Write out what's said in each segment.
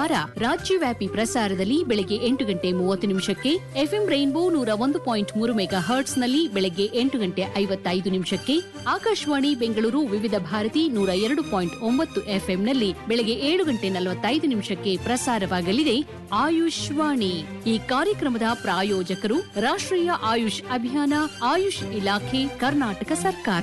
ಶನಿವಾರ ರಾಜ್ಯವ್ಯಾಪಿ ಪ್ರಸಾರದಲ್ಲಿ ಬೆಳಗ್ಗೆ ಎಂಟು ಗಂಟೆ ಮೂವತ್ತು ನಿಮಿಷಕ್ಕೆ ಎಫ್ಎಂ ರೈನ್ಬೋ ನೂರ ಒಂದು ಪಾಯಿಂಟ್ ಮೂರು ಮೆಗಾ ಹರ್ಟ್ಸ್ನಲ್ಲಿ ಬೆಳಗ್ಗೆ ಎಂಟು ಗಂಟೆ ಐವತ್ತೈದು ನಿಮಿಷಕ್ಕೆ ಆಕಾಶವಾಣಿ ಬೆಂಗಳೂರು ವಿವಿಧ ಭಾರತಿ ನೂರ ಎರಡು ಪಾಯಿಂಟ್ ಒಂಬತ್ತು ಎಫ್ಎಂನಲ್ಲಿ ಬೆಳಗ್ಗೆ ಏಳು ಗಂಟೆ ನಲವತ್ತೈದು ನಿಮಿಷಕ್ಕೆ ಪ್ರಸಾರವಾಗಲಿದೆ ಆಯುಷ್ ವಾಣಿ ಈ ಕಾರ್ಯಕ್ರಮದ ಪ್ರಾಯೋಜಕರು ರಾಷ್ಟ್ರೀಯ ಆಯುಷ್ ಅಭಿಯಾನ ಆಯುಷ್ ಇಲಾಖೆ ಕರ್ನಾಟಕ ಸರ್ಕಾರ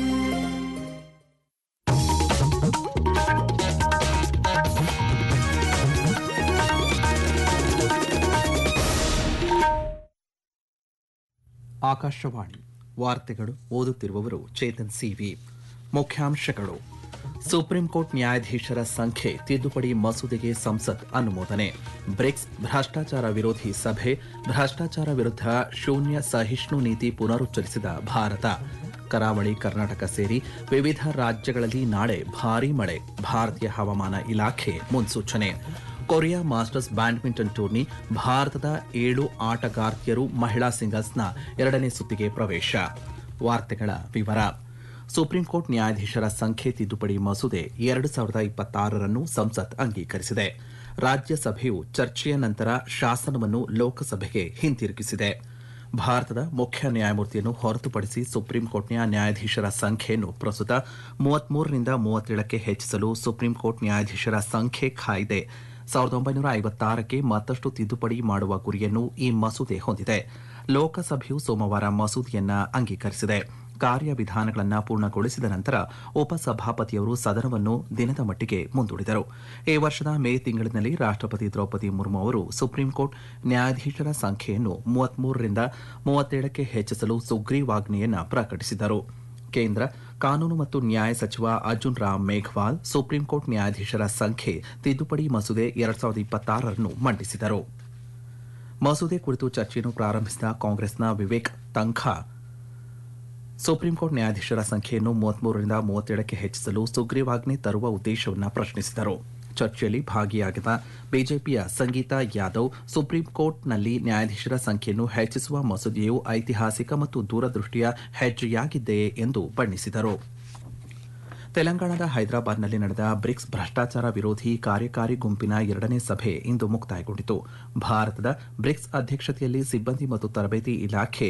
ಆಕಾಶವಾಣಿ ವಾರ್ತೆಗಳು ಓದುತ್ತಿರುವವರು ಚೇತನ್ ಸಿವಿ ಮುಖ್ಯಾಂಶಗಳು ಸುಪ್ರೀಂ ಕೋರ್ಟ್ ನ್ಯಾಯಾಧೀಶರ ಸಂಖ್ಯೆ ತಿದ್ದುಪಡಿ ಮಸೂದೆಗೆ ಸಂಸತ್ ಅನುಮೋದನೆ ಬ್ರಿಕ್ಸ್ ಭ್ರಷ್ಟಾಚಾರ ವಿರೋಧಿ ಸಭೆ ಭ್ರಷ್ಟಾಚಾರ ವಿರುದ್ಧ ಶೂನ್ಯ ಸಹಿಷ್ಣು ನೀತಿ ಪುನರುಚ್ಚರಿಸಿದ ಭಾರತ ಕರಾವಳಿ ಕರ್ನಾಟಕ ಸೇರಿ ವಿವಿಧ ರಾಜ್ಯಗಳಲ್ಲಿ ನಾಳೆ ಭಾರೀ ಮಳೆ ಭಾರತೀಯ ಹವಾಮಾನ ಇಲಾಖೆ ಮುನ್ಸೂಚನೆ ಕೊರಿಯಾ ಮಾಸ್ಟರ್ಸ್ ಬ್ಯಾಡ್ಮಿಂಟನ್ ಟೂರ್ನಿ ಭಾರತದ ಏಳು ಆಟಗಾರ್ತಿಯರು ಮಹಿಳಾ ಸಿಂಗಲ್ಸ್ನ ಎರಡನೇ ಸುತ್ತಿಗೆ ಪ್ರವೇಶ ವಾರ್ತೆಗಳ ವಿವರ ಸುಪ್ರೀಂ ಕೋರ್ಟ್ ನ್ಯಾಯಾಧೀಶರ ಸಂಖ್ಯೆ ತಿದ್ದುಪಡಿ ಮಸೂದೆ ಎರಡು ಸಾವಿರದ ಇಪ್ಪತ್ತಾರರನ್ನು ಸಂಸತ್ ಅಂಗೀಕರಿಸಿದೆ ರಾಜ್ಯಸಭೆಯು ಚರ್ಚೆಯ ನಂತರ ಶಾಸನವನ್ನು ಲೋಕಸಭೆಗೆ ಹಿಂತಿರುಗಿಸಿದೆ ಭಾರತದ ಮುಖ್ಯ ನ್ಯಾಯಮೂರ್ತಿಯನ್ನು ಹೊರತುಪಡಿಸಿ ಸುಪ್ರೀಂ ಕೋರ್ಟ್ನ ನ್ಯಾಯಾಧೀಶರ ಸಂಖ್ಯೆಯನ್ನು ಪ್ರಸ್ತುತ ಮೂವತ್ಮೂರರಿಂದ ಮೂವತ್ತೇಳಕ್ಕೆ ಹೆಚ್ಚಿಸಲು ಸುಪ್ರೀಂ ಕೋರ್ಟ್ ನ್ಯಾಯಾಧೀಶರ ಸಂಖ್ಯೆ ಕಾಯ್ದೆ ಸಾವಿರದ ಒಂಬೈನೂರ ಐವತ್ತಾರಕ್ಕೆ ಮತ್ತಷ್ಟು ತಿದ್ದುಪಡಿ ಮಾಡುವ ಗುರಿಯನ್ನು ಈ ಮಸೂದೆ ಹೊಂದಿದೆ ಲೋಕಸಭೆಯು ಸೋಮವಾರ ಮಸೂದೆಯನ್ನ ಅಂಗೀಕರಿಸಿದೆ ಕಾರ್ಯವಿಧಾನಗಳನ್ನು ಪೂರ್ಣಗೊಳಿಸಿದ ನಂತರ ಉಪಸಭಾಪತಿಯವರು ಸದನವನ್ನು ದಿನದ ಮಟ್ಟಿಗೆ ಮುಂದೂಡಿದರು ಈ ವರ್ಷದ ಮೇ ತಿಂಗಳಿನಲ್ಲಿ ರಾಷ್ಟ್ರಪತಿ ದ್ರೌಪದಿ ಮುರ್ಮು ಅವರು ಸುಪ್ರೀಂ ಕೋರ್ಟ್ ನ್ಯಾಯಾಧೀಶರ ಸಂಖ್ಯೆಯನ್ನು ಮೂವತ್ಮೂರರಿಂದ ಮೂವತ್ತೇಳಕ್ಕೆ ಹೆಚ್ಚಿಸಲು ಸುಗ್ರೀವಾಜ್ಞೆಯನ್ನ ಪ್ರಕಟಿಸಿದರು ಕೇಂದ್ರ ಕಾನೂನು ಮತ್ತು ನ್ಯಾಯ ಸಚಿವ ಅರ್ಜುನ್ ರಾಮ್ ಮೇಘವಾಲ್ ಸುಪ್ರೀಂ ಕೋರ್ಟ್ ನ್ಯಾಯಾಧೀಶರ ಸಂಖ್ಯೆ ತಿದ್ದುಪಡಿ ಮಸೂದೆ ಎರಡ್ ಸಾವಿರದ ಇಪ್ಪತ್ತಾರರನ್ನು ಮಂಡಿಸಿದರು ಮಸೂದೆ ಕುರಿತು ಚರ್ಚೆಯನ್ನು ಪ್ರಾರಂಭಿಸಿದ ಕಾಂಗ್ರೆಸ್ನ ವಿವೇಕ್ ತಂಖಾ ಸುಪ್ರೀಂ ಕೋರ್ಟ್ ನ್ಯಾಯಾಧೀಶರ ಸಂಖ್ಯೆಯನ್ನು ಮೂವತ್ಮೂರರಿಂದ ಮೂವತ್ತೇಳಕ್ಕೆ ಹೆಚ್ಚಿಸಲು ಸುಗ್ರೀವಾಜ್ಞೆ ತರುವ ಉದ್ದೇಶವನ್ನು ಪ್ರಶ್ನಿಸಿದರು ಚರ್ಚೆಯಲ್ಲಿ ಭಾಗಿಯಾಗಿದ್ದ ಬಿಜೆಪಿಯ ಸಂಗೀತಾ ಯಾದವ್ ಸುಪ್ರೀಂ ಕೋರ್ಟ್ನಲ್ಲಿ ನ್ಯಾಯಾಧೀಶರ ಸಂಖ್ಯೆಯನ್ನು ಹೆಚ್ಚಿಸುವ ಮಸೂದೆಯು ಐತಿಹಾಸಿಕ ಮತ್ತು ದೂರದೃಷ್ಟಿಯ ಹೆಜ್ಜೆಯಾಗಿದೆ ಎಂದು ಬಣ್ಣಿಸಿದರು ತೆಲಂಗಾಣದ ಹೈದರಾಬಾದ್ನಲ್ಲಿ ನಡೆದ ಬ್ರಿಕ್ಸ್ ಭ್ರಷ್ಟಾಚಾರ ವಿರೋಧಿ ಕಾರ್ಯಕಾರಿ ಗುಂಪಿನ ಎರಡನೇ ಸಭೆ ಇಂದು ಮುಕ್ತಾಯಗೊಂಡಿತು ಭಾರತದ ಬ್ರಿಕ್ಸ್ ಅಧ್ಯಕ್ಷತೆಯಲ್ಲಿ ಸಿಬ್ಬಂದಿ ಮತ್ತು ತರಬೇತಿ ಇಲಾಖೆ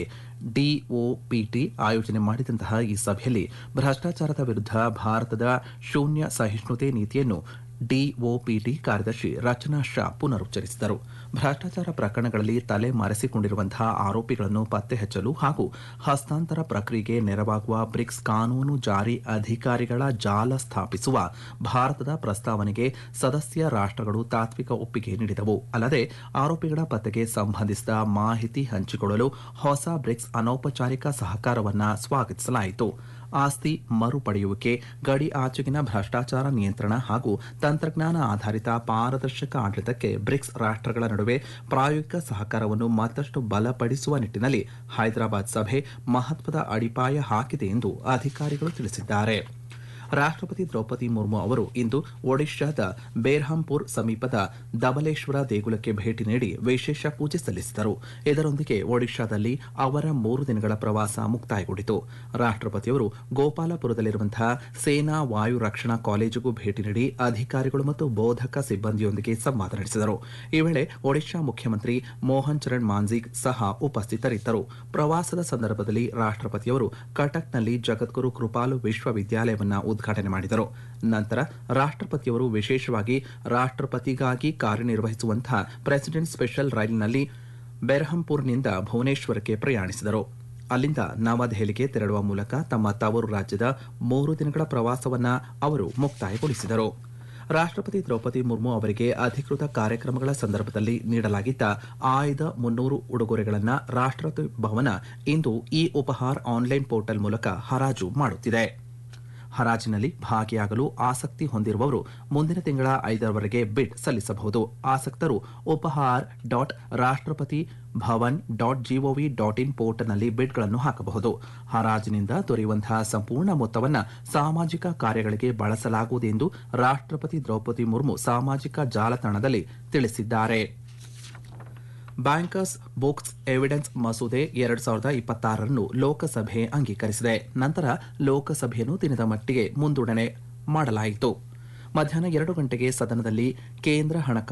ಡಿಒಪಿಟಿ ಆಯೋಜನೆ ಮಾಡಿದಂತಹ ಈ ಸಭೆಯಲ್ಲಿ ಭ್ರಷ್ಟಾಚಾರದ ವಿರುದ್ಧ ಭಾರತದ ಶೂನ್ಯ ಸಹಿಷ್ಣುತೆ ನೀತಿಯನ್ನು ಡಿಒಪಿಟಿ ಕಾರ್ಯದರ್ಶಿ ರಚನಾ ಶಾ ಪುನರುಚ್ಚರಿಸಿದರು ಭ್ರಷ್ಟಾಚಾರ ಪ್ರಕರಣಗಳಲ್ಲಿ ತಲೆ ಮರೆಸಿಕೊಂಡಿರುವಂತಹ ಆರೋಪಿಗಳನ್ನು ಪತ್ತೆ ಹಚ್ಚಲು ಹಾಗೂ ಹಸ್ತಾಂತರ ಪ್ರಕ್ರಿಯೆಗೆ ನೆರವಾಗುವ ಬ್ರಿಕ್ಸ್ ಕಾನೂನು ಜಾರಿ ಅಧಿಕಾರಿಗಳ ಜಾಲ ಸ್ಥಾಪಿಸುವ ಭಾರತದ ಪ್ರಸ್ತಾವನೆಗೆ ಸದಸ್ಯ ರಾಷ್ಟ್ರಗಳು ತಾತ್ವಿಕ ಒಪ್ಪಿಗೆ ನೀಡಿದವು ಅಲ್ಲದೆ ಆರೋಪಿಗಳ ಪತ್ತೆಗೆ ಸಂಬಂಧಿಸಿದ ಮಾಹಿತಿ ಹಂಚಿಕೊಳ್ಳಲು ಹೊಸ ಬ್ರಿಕ್ಸ್ ಅನೌಪಚಾರಿಕ ಸಹಕಾರವನ್ನು ಸ್ವಾಗತಿಸಲಾಯಿತು ಆಸ್ತಿ ಮರುಪಡೆಯುವಿಕೆ ಗಡಿ ಆಚೆಗಿನ ಭ್ರಷ್ಟಾಚಾರ ನಿಯಂತ್ರಣ ಹಾಗೂ ತಂತ್ರಜ್ಞಾನ ಆಧಾರಿತ ಪಾರದರ್ಶಕ ಆಡಳಿತಕ್ಕೆ ಬ್ರಿಕ್ಸ್ ರಾಷ್ಟ್ರಗಳ ನಡುವೆ ಪ್ರಾಯೋಗಿಕ ಸಹಕಾರವನ್ನು ಮತ್ತಷ್ಟು ಬಲಪಡಿಸುವ ನಿಟ್ಟಿನಲ್ಲಿ ಹೈದರಾಬಾದ್ ಸಭೆ ಮಹತ್ವದ ಅಡಿಪಾಯ ಹಾಕಿದೆ ಎಂದು ಅಧಿಕಾರಿಗಳು ತಿಳಿಸಿದ್ದಾರೆ ರಾಷ್ಟ್ರಪತಿ ದ್ರೌಪದಿ ಮುರ್ಮು ಅವರು ಇಂದು ಒಡಿಶಾದ ಬೇರ್ಹಂಪುರ್ ಸಮೀಪದ ದಬಲೇಶ್ವರ ದೇಗುಲಕ್ಕೆ ಭೇಟಿ ನೀಡಿ ವಿಶೇಷ ಪೂಜೆ ಸಲ್ಲಿಸಿದರು ಇದರೊಂದಿಗೆ ಒಡಿಶಾದಲ್ಲಿ ಅವರ ಮೂರು ದಿನಗಳ ಪ್ರವಾಸ ಮುಕ್ತಾಯಗೊಂಡಿತು ರಾಷ್ಟ್ರಪತಿಯವರು ಗೋಪಾಲಪುರದಲ್ಲಿರುವಂತಹ ಸೇನಾ ವಾಯು ರಕ್ಷಣಾ ಕಾಲೇಜಿಗೂ ಭೇಟಿ ನೀಡಿ ಅಧಿಕಾರಿಗಳು ಮತ್ತು ಬೋಧಕ ಸಿಬ್ಬಂದಿಯೊಂದಿಗೆ ಸಂವಾದ ನಡೆಸಿದರು ಈ ವೇಳೆ ಒಡಿಶಾ ಮುಖ್ಯಮಂತ್ರಿ ಮೋಹನ್ ಚರಣ್ ಮಾಂಜಿಗ್ ಸಹ ಉಪಸ್ಥಿತರಿದ್ದರು ಪ್ರವಾಸದ ಸಂದರ್ಭದಲ್ಲಿ ರಾಷ್ಟ್ರಪತಿಯವರು ಕಟಕ್ನಲ್ಲಿ ಜಗದ್ಗುರು ಕೃಪಾಲು ವಿಶ್ವವಿದ್ಯಾಲಯವನ್ನು ಉದ್ಘಾಟನೆ ಮಾಡಿದರು ನಂತರ ರಾಷ್ಟ್ರಪತಿಯವರು ವಿಶೇಷವಾಗಿ ರಾಷ್ಟ್ರಪತಿಗಾಗಿ ಕಾರ್ಯನಿರ್ವಹಿಸುವಂತಹ ಪ್ರೆಸಿಡೆಂಟ್ ಸ್ಪೆಷಲ್ ರೈಲಿನಲ್ಲಿ ಬೆರ್ಹಂಪುರ್ನಿಂದ ಭುವನೇಶ್ವರಕ್ಕೆ ಪ್ರಯಾಣಿಸಿದರು ಅಲ್ಲಿಂದ ನವದೆಹಲಿಗೆ ತೆರಳುವ ಮೂಲಕ ತಮ್ಮ ತವರು ರಾಜ್ಯದ ಮೂರು ದಿನಗಳ ಪ್ರವಾಸವನ್ನ ಅವರು ಮುಕ್ತಾಯಗೊಳಿಸಿದರು ರಾಷ್ಟ್ರಪತಿ ದ್ರೌಪದಿ ಮುರ್ಮು ಅವರಿಗೆ ಅಧಿಕೃತ ಕಾರ್ಯಕ್ರಮಗಳ ಸಂದರ್ಭದಲ್ಲಿ ನೀಡಲಾಗಿದ್ದ ಆಯ್ದ ಮುನ್ನೂರು ಉಡುಗೊರೆಗಳನ್ನು ರಾಷ್ಟ್ರಪತಿ ಭವನ ಇಂದು ಇ ಉಪಹಾರ್ ಆನ್ಲೈನ್ ಪೋರ್ಟಲ್ ಮೂಲಕ ಹರಾಜು ಮಾಡುತ್ತಿದೆ ಹರಾಜಿನಲ್ಲಿ ಭಾಗಿಯಾಗಲು ಆಸಕ್ತಿ ಹೊಂದಿರುವವರು ಮುಂದಿನ ತಿಂಗಳ ಐದರವರೆಗೆ ಬಿಡ್ ಸಲ್ಲಿಸಬಹುದು ಆಸಕ್ತರು Upahar dot Rashtrapati Bhavan dot G O V dot in ಪೋರ್ಟಲ್ನಲ್ಲಿ ಬಿಡ್ಗಳನ್ನು ಹಾಕಬಹುದು ಹರಾಜಿನಿಂದ ದೊರೆಯುವಂತಹ ಸಂಪೂರ್ಣ ಮೊತ್ತವನ್ನು ಸಾಮಾಜಿಕ ಕಾರ್ಯಗಳಿಗೆ ಬಳಸಲಾಗುವುದು ಎಂದು ರಾಷ್ಟ್ರಪತಿ ದ್ರೌಪದಿ ಮುರ್ಮು ಸಾಮಾಜಿಕ ಜಾಲತಾಣದಲ್ಲಿ ತಿಳಿಸಿದ್ದಾರೆ ಬ್ಯಾಂಕರ್ಸ್ ಬುಕ್ಸ್ ಎವಿಡೆನ್ಸ್ ಮಸೂದೆ ಎರಡ್ ಸಾವಿರದ ಇಪ್ಪತ್ತಾರರನ್ನು ಲೋಕಸಭೆ ಅಂಗೀಕರಿಸಿದೆ ನಂತರ ಲೋಕಸಭೆಯನ್ನು ದಿನದ ಮಟ್ಟಿಗೆ ಮುಂದೂಡಣೆ ಮಾಡಲಾಯಿತು ಮಧ್ಯಾಹ್ನ ಎರಡು ಗಂಟೆಗೆ ಸದನದಲ್ಲಿ ಕೇಂದ್ರ ಹಣಕಾಸು